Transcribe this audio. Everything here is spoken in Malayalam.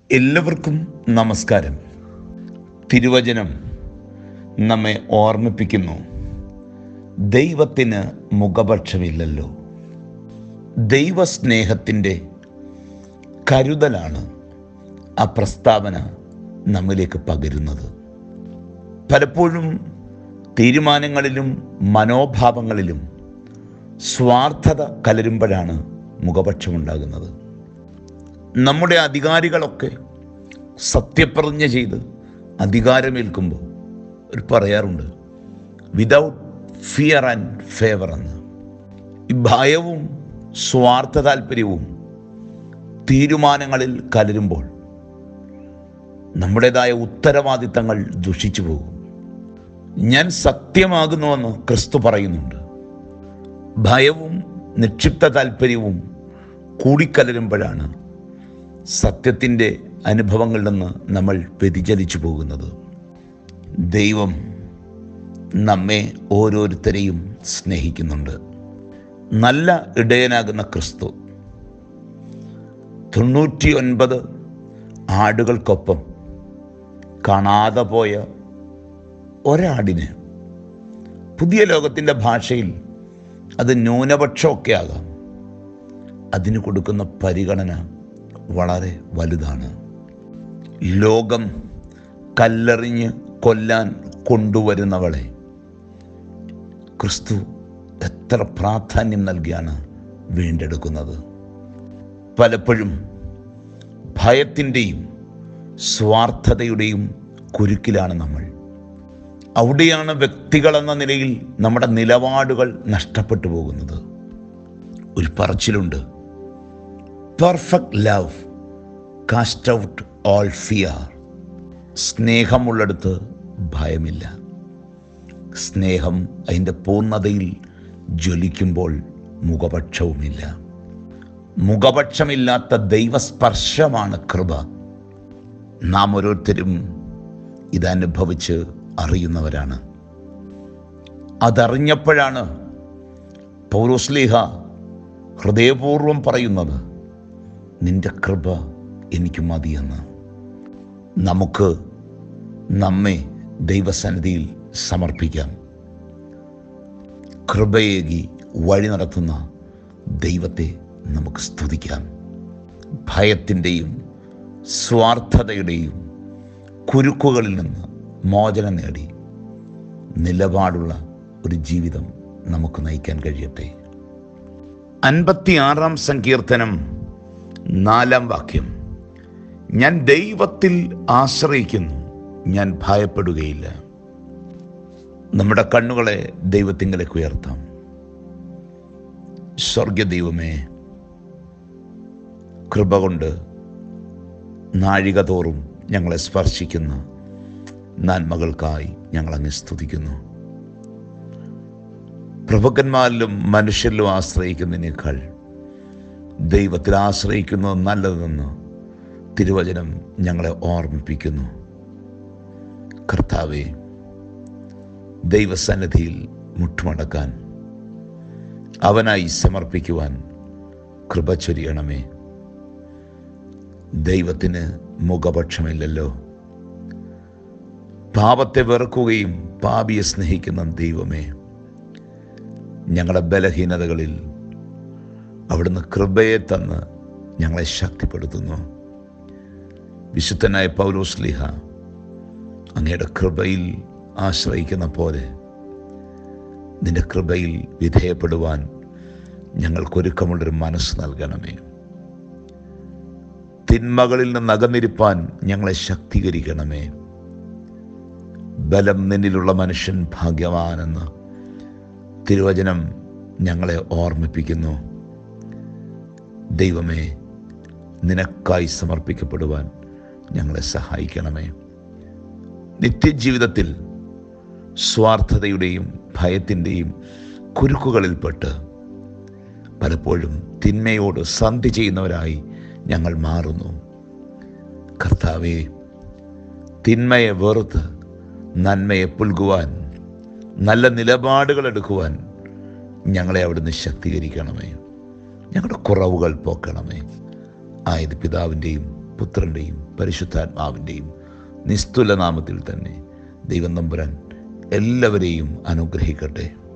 എല്ലാവർക്കും നമസ്കാരം തിരുവചനം നമ്മെ ഓർമ്മിപ്പിക്കുന്നു ദൈവത്തിന് മുഖപക്ഷമില്ലല്ലോ ദൈവസ്നേഹത്തിൻ്റെ കരുതലാണ് ആ പ്രസ്താവന നമ്മിലേക്ക് പകരുന്നത് പലപ്പോഴും തീരുമാനങ്ങളിലും മനോഭാവങ്ങളിലും സ്വാർത്ഥത കലരുമ്പോഴാണ് മുഖപക്ഷമുണ്ടാകുന്നത് നമ്മുടെ അധികാരികളൊക്കെ സത്യപ്രതിജ്ഞ ചെയ്ത് അധികാരമേൽക്കുമ്പോൾ ഒരു പറയാറുണ്ട് വിതൗട്ട് ഫിയർ ആൻഡ് ഫേവർ എന്ന് ഈ ഭയവും സ്വാർത്ഥ താല്പര്യവും തീരുമാനങ്ങളിൽ കലരുമ്പോൾ നമ്മുടേതായ ഉത്തരവാദിത്തങ്ങൾ ദുഷിച്ചു പോകും ഞാൻ സത്യമാകുന്നുവെന്ന് ക്രിസ്തു പറയുന്നുണ്ട് ഭയവും നിക്ഷിപ്ത താല്പര്യവും കൂടിക്കലരുമ്പോഴാണ് സത്യത്തിൻ്റെ അനുഭവങ്ങളിൽ നിന്ന് നമ്മൾ വ്യതിചലിച്ചു പോകുന്നത് ദൈവം നമ്മെ ഓരോരുത്തരെയും സ്നേഹിക്കുന്നുണ്ട് നല്ല ഇടയനാകുന്ന ക്രിസ്തു തൊണ്ണൂറ്റി ഒൻപത് ആടുകൾക്കൊപ്പം കാണാതെ പോയ ഒരാടിന് പുതിയ ലോകത്തിൻ്റെ ഭാഷയിൽ അത് ന്യൂനപക്ഷമൊക്കെ ആകാം അതിന് കൊടുക്കുന്ന പരിഗണന വളരെ വലുതാണ് ലോകം കല്ലെറിഞ്ഞ് കൊല്ലാൻ കൊണ്ടുവരുന്നവളെ ക്രിസ്തു എത്ര പ്രാധാന്യം നൽകിയാണ് വീണ്ടെടുക്കുന്നത് പലപ്പോഴും ഭയത്തിൻ്റെയും സ്വാർത്ഥതയുടെയും കുരുക്കിലാണ് നമ്മൾ അവിടെയാണ് വ്യക്തികളെന്ന നിലയിൽ നമ്മുടെ നിലപാടുകൾ നഷ്ടപ്പെട്ടു പോകുന്നത് ഒരു പറച്ചിലുണ്ട് perfect love cast out all fear സ്നേഹമുള്ളിടത്ത് ഭയമില്ല സ്നേഹം അതിൻ്റെ പൂർണ്ണതയിൽ ജ്വലിക്കുമ്പോൾ മുഖപക്ഷവുമില്ല മുഖപക്ഷമില്ലാത്ത ദൈവസ്പർശമാണ് കൃപ നാം ഓരോരുത്തരും ഇതനുഭവിച്ച് അറിയുന്നവരാണ് അതറിഞ്ഞപ്പോഴാണ് പൗരോസ്ലീഹ ഹൃദയപൂർവം പറയുന്നത് നിന്റെ കൃപ എനിക്ക് മതിയെന്ന് നമുക്ക് നമ്മെ ദൈവസന്നിധിയിൽ സമർപ്പിക്കാം കൃപയേകി വഴി നടത്തുന്ന ദൈവത്തെ നമുക്ക് സ്തുതിക്കാം ഭയത്തിൻ്റെയും സ്വാർത്ഥതയുടെയും കുരുക്കുകളിൽ നിന്ന് മോചനം നേടി നിലപാടുള്ള ഒരു ജീവിതം നമുക്ക് നയിക്കാൻ കഴിയട്ടെ അൻപത്തിയാറാം സങ്കീർത്തനം നാലാം വാക്യം ഞാൻ ദൈവത്തിൽ ആശ്രയിക്കുന്നു ഞാൻ ഭയപ്പെടുകയില്ല നമ്മുടെ കണ്ണുകളെ ദൈവത്തിങ്കലേക്ക് ഉയർത്താം സ്വർഗ ദൈവമേ കൃപ കൊണ്ട് നാഴിക തോറും ഞങ്ങളെ സ്പർശിക്കുന്ന നന്മകൾക്കായി ഞങ്ങളങ്ങ് സ്തുതിക്കുന്നു പ്രഭുക്കന്മാരിലും മനുഷ്യരിലും ആശ്രയിക്കുന്നതിനേക്കാൾ ദൈവത്തിൽ ആശ്രയിക്കുന്നത് നല്ലതെന്ന് തിരുവചനം ഞങ്ങളെ ഓർമ്മിപ്പിക്കുന്നു കർത്താവെ ദൈവസന്നിധിയിൽ മുട്ടുമടക്കാൻ അവനായി സമർപ്പിക്കുവാൻ കൃപ ചൊരിയണമേ ദൈവത്തിന് മുഖപക്ഷമില്ലല്ലോ പാപത്തെ വെറുക്കുകയും പാപിയെ സ്നേഹിക്കുന്ന ദൈവമേ ഞങ്ങളുടെ ബലഹീനതകളിൽ അവിടുന്ന് കൃപയെ തന്ന് ഞങ്ങളെ ശക്തിപ്പെടുത്തുന്നു വിശുദ്ധനായ പൗലോസ്ലിഹ അങ്ങയുടെ കൃപയിൽ ആശ്രയിക്കുന്ന പോലെ നിന്റെ കൃപയിൽ വിധേയപ്പെടുവാൻ ഞങ്ങൾക്കൊരുക്കമുള്ളൊരു മനസ്സ് നൽകണമേ തിന്മകളിൽ നിന്ന് അകന്നിരിപ്പാൻ ഞങ്ങളെ ശക്തീകരിക്കണമേ ബലം നിന്നിലുള്ള മനുഷ്യൻ ഭാഗ്യവാനെന്ന് തിരുവചനം ഞങ്ങളെ ഓർമ്മിപ്പിക്കുന്നു ദൈവമേ നിനക്കായി സമർപ്പിക്കപ്പെടുവാൻ ഞങ്ങളെ സഹായിക്കണമേ നിത്യജീവിതത്തിൽ സ്വാർത്ഥതയുടെയും ഭയത്തിൻ്റെയും കുരുക്കുകളിൽപ്പെട്ട് പലപ്പോഴും തിന്മയോട് സന്ധി ചെയ്യുന്നവരായി ഞങ്ങൾ മാറുന്നു കർത്താവെ തിന്മയെ വെറുത്ത് നന്മയെ പുൽകുവാൻ നല്ല നിലപാടുകൾ എടുക്കുവാൻ ഞങ്ങളെ അവിടുന്ന് ശക്തീകരിക്കണമേ ഞങ്ങളുടെ കുറവുകൾ പോക്കണമേ ആയത് പിതാവിൻ്റെയും പുത്രൻ്റെയും പരിശുദ്ധാത്മാവിൻ്റെയും നിസ്തുല നാമത്തിൽ തന്നെ ദൈവം നമ്പുരാൻ എല്ലാവരെയും അനുഗ്രഹിക്കട്ടെ